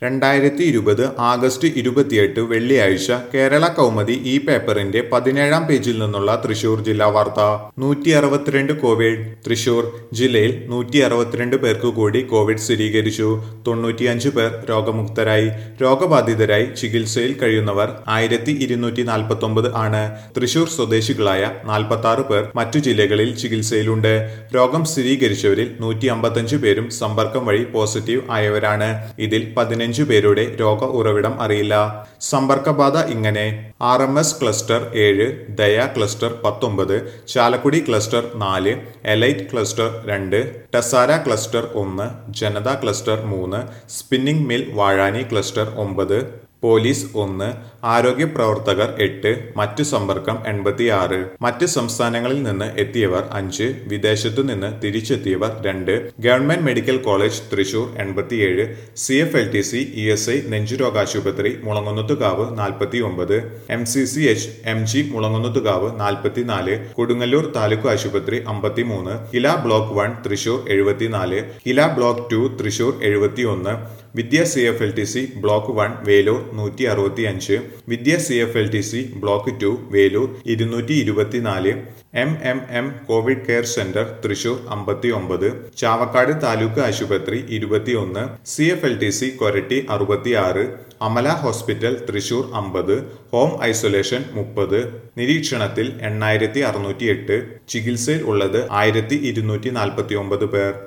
രണ്ടായിരത്തി ഇരുപത് ആഗസ്റ്റ് ഇരുപത്തിയെട്ട് വെള്ളിയാഴ്ച കേരള കൗമുദി ഈ പേപ്പറിന്റെ പതിനേഴാം പേജിൽ നിന്നുള്ള തൃശൂർ ജില്ലാ വാർത്ത നൂറ്റി അറുപത്തിരണ്ട് കോവിഡ് തൃശൂർ ജില്ലയിൽ നൂറ്റി അറുപത്തിരണ്ട് പേർക്ക് കൂടി കോവിഡ് സ്ഥിരീകരിച്ചു തൊണ്ണൂറ്റിയഞ്ച് പേർ രോഗമുക്തരായി രോഗബാധിതരായി ചികിത്സയിൽ കഴിയുന്നവർ ആയിരത്തി ഇരുന്നൂറ്റി നാൽപ്പത്തി ഒമ്പത് ആണ് തൃശൂർ സ്വദേശികളായ നാൽപ്പത്തി ആറ് പേർ മറ്റു ജില്ലകളിൽ ചികിത്സയിലുണ്ട് രോഗം സ്ഥിരീകരിച്ചവരിൽ നൂറ്റി അമ്പത്തഞ്ച് പേരും സമ്പർക്കം വഴി പോസിറ്റീവ് ആയവരാണ് ഇതിൽ പതിനഞ്ച് പേരുടെ രോഗ ഉറവിടം അറിയില്ല സമ്പർക്കബാധ ഇങ്ങനെ ആർ എം എസ് ക്ലസ്റ്റർ ഏഴ് ദയ ക്ലസ്റ്റർ പത്തൊമ്പത് ചാലക്കുടി ക്ലസ്റ്റർ നാല് എലൈറ്റ് ക്ലസ്റ്റർ രണ്ട് ടെസാര ക്ലസ്റ്റർ ഒന്ന് ജനത ക്ലസ്റ്റർ മൂന്ന് സ്പിന്നിംഗ് മിൽ വാഴാനി ക്ലസ്റ്റർ ഒമ്പത് പോലീസ് ഒന്ന് ആരോഗ്യ പ്രവർത്തകർ എട്ട് മറ്റു സമ്പർക്കം എൺപത്തിയാറ് മറ്റ് സംസ്ഥാനങ്ങളിൽ നിന്ന് എത്തിയവർ അഞ്ച് വിദേശത്തു നിന്ന് തിരിച്ചെത്തിയവർ രണ്ട് ഗവൺമെന്റ് മെഡിക്കൽ കോളേജ് തൃശൂർ എൺപത്തിയേഴ് C F L T C E S I നെഞ്ചുരോഗാശുപത്രി മുളങ്ങുന്നത്തുകാവ് നാൽപ്പത്തി ഒമ്പത് M C C H M G Mulangunnathukavu നാൽപ്പത്തിനാല് കൊടുങ്ങല്ലൂർ താലൂക്ക് ആശുപത്രി അമ്പത്തിമൂന്ന് കില ബ്ലോക്ക് വൺ തൃശൂർ എഴുപത്തിനാല് കില ബ്ലോക്ക് ടു തൃശൂർ എഴുപത്തിയൊന്ന് Vidya C F L T C block one Veloor നൂറ്റി അറുപത്തി അഞ്ച് Vidya C F L T C block two Veloor ഇരുന്നൂറ്റി ഇരുപത്തിനാല് M M M COVID care centre Thrissur അമ്പത്തി ഒമ്പത് ചാവക്കാട് താലൂക്ക് ആശുപത്രി ഇരുപത്തിയൊന്ന് C F L T C Koratty അറുപത്തിയാറ് അമല ഹോസ്പിറ്റൽ തൃശൂർ അമ്പത് ഹോം ഐസൊലേഷൻ മുപ്പത് നിരീക്ഷണത്തിൽ എണ്ണായിരത്തി അറുന്നൂറ്റി എട്ട് ചികിത്സയിൽ ഉള്ളത് ആയിരത്തി ഇരുന്നൂറ്റി നാൽപ്പത്തി ഒമ്പത് പേർ